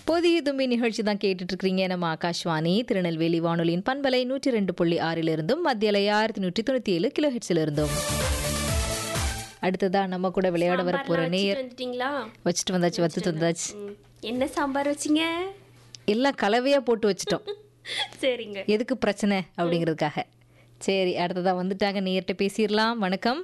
புதிய தும்பி நிகழ்ச்சி தான் கேட்டுட்டு இருக்கிறீங்க நம்ம ஆகாஷ்வாணி திருநெல்வேலி வானொலியின் பண்பலை நூற்றி ரெண்டு புள்ளி ஆறிலிருந்தும் மத்தியலை ஆயிரத்தி நூற்றி தொண்ணூற்றி ஏழு கிலோ ஹெட்ஸிலிருந்தும் அடுத்ததா நம்ம கூட விளையாட வர போற சாம்பார்லாம் நேயர் வச்சுட்டு வந்துட்டீங்களா வச்சுட்டு வந்தாச்சு வச்சுட்டு வந்தாச்சு ம். என்ன சாம்பார் வச்சீங்க எல்லாம் கலவையா போட்டு வச்சிட்டோம் சரிங்க எதுக்கு பிரச்சனை அப்படிங்கிறதுக்காக சரி அடுத்ததா வந்துட்டாங்க நேர்கிட்ட பேசிடலாம் வணக்கம்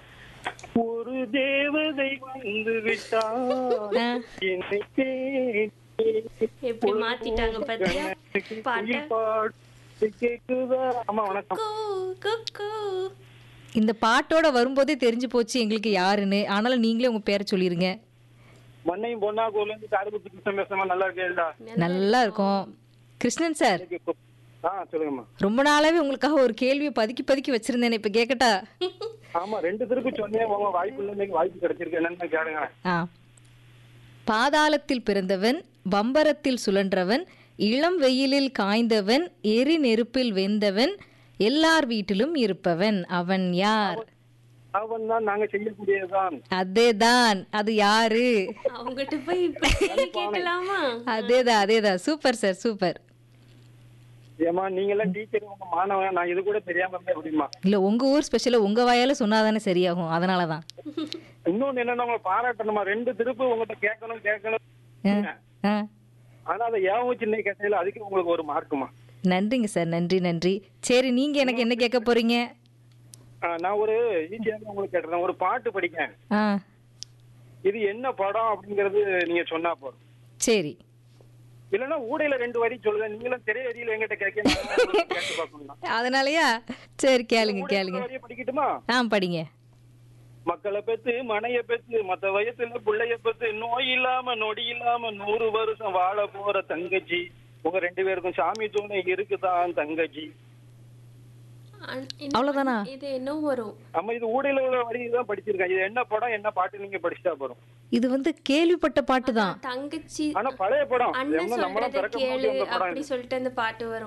ஒரு தேவதை வந்து விட்டால் ஆ, என்னை தேடி எப்படி மாத்திட்டாங்க பாத்தியா பாட்ட பாட்டு கேக்குதா ஆமா வணக்கம் கூ, குக்கு. இந்த பாட்டோட வரும்போதே தெரிஞ்சு போச்சு எங்களுக்கு யாருன்னு ஆனாலும் நீங்களே உங்க பேரை சொல்லிருங்க மண்ணையும் பொன்னா கோல இருந்து காடுபுத்தி கிருஷ்ணன் பேசுறமா நல்லா இருக்கேடா நல்லா இருக்கும் கிருஷ்ணன் சார் ஆ சொல்லுங்கம்மா ரொம்ப நாளாவே உங்களுக்காக ஒரு கேள்வியை பதுக்கி பதுக்கி வச்சிருந்தேன் இப்ப கேக்கட்டா ஆமா ரெண்டு திருப்பி சொன்னேன் உங்க வாய்ப்பு இல்லை இன்னைக்கு வாய்ப்பு கிடைச்சிருக்கு என்னன்னு கேளுங்க ஆ பாதாளத்தில் பிறந்தவன் பம்பரத்தில் சுழன்றவன் இளம் வெயிலில் காய்ந்தவன் எரி நெருப்பில் வெந்தவன் எல்லார் வீட்டிலும் இருப்பவன் அவன் யார் அவன் தான் நாங்க செய்யக்கூடியதுதான் அதேதான் அது யாரு அவங்ககிட்ட போய் இப்படி கேள்வி கேட்கலாமா அதேதான் அதேதான் சூப்பர் சார் சூப்பர் ஏமா நீங்க எல்லாம் டீச்சர் உங்க மாணவன் நான் இது கூட தெரியாம இருந்தேன் அப்படிமா இல்ல உங்க ஊர் ஸ்பெஷலா உங்க வாயால சொன்னாதானே சரியாகும் அதனாலதான் இன்னொன்னு என்னன்னா உங்களை பாராட்டணுமா ரெண்டு திருப்பு உங்ககிட்ட கேட்கணும் கேட்கணும் ஆ, ஆனா அதை ஏன் வச்சு இன்னைக்கு கேட்கல அதுக்கு உங்களுக்கு ஒரு மார்க்குமா நன்றிங்க சார் நன்றி நன்றி சரி நீங்க எனக்கு என்ன கேட்க போறீங்க நான் ஒரு ஈஸியாக உங்களுக்கு கேட்டுறேன் ஒரு பாட்டு படிக்கேன் ஆ இது என்ன படம் அப்படிங்கறது நீங்க சொன்னா போதும் சரி இல்லைன்னா ஊடையில ரெண்டு வரி சொல்லுங்க நீங்களும் திரை வரியில எங்கிட்ட கேட்க நான் உங்களுக்கு கேட்டு பார்க்கணும் அதனாலயா சரி கேளுங்க ஊடையில கேளுங்க ஒரு வரியை படிக்கட்டுமா ஆ படிங்க மக்களை பெத்து மனைய பெத்து மத்த வயசுல புள்ளைய பெத்து நோய் இல்லாம நொடி இல்லாம நூறு வருஷம் வாழ போற தங்கச்சி உங்க ரெண்டு பேருக்கும் சாமி துணை இருக்குதான் தங்கச்சி அ- என்ன- அவ்வளவுதானா? இது என்ன வரும் நம்ம இது ஊடையில உள்ள வரி தான் படிச்சிருக்கேன் இது என்ன படம் என்ன பாட்டு நீங்க படிச்சுட்டா போறோம் இது வந்து கேள்விப்பட்ட பாட்டு தான் தங்கச்சி ஆனா பழைய படம் அண்ணன் என்ன நம்மளாம் சொல்றத பிறக்கும் போது கேளு அந்த படம் அப்படி சொல்லிட்டு அந்த பாட்டு வரும்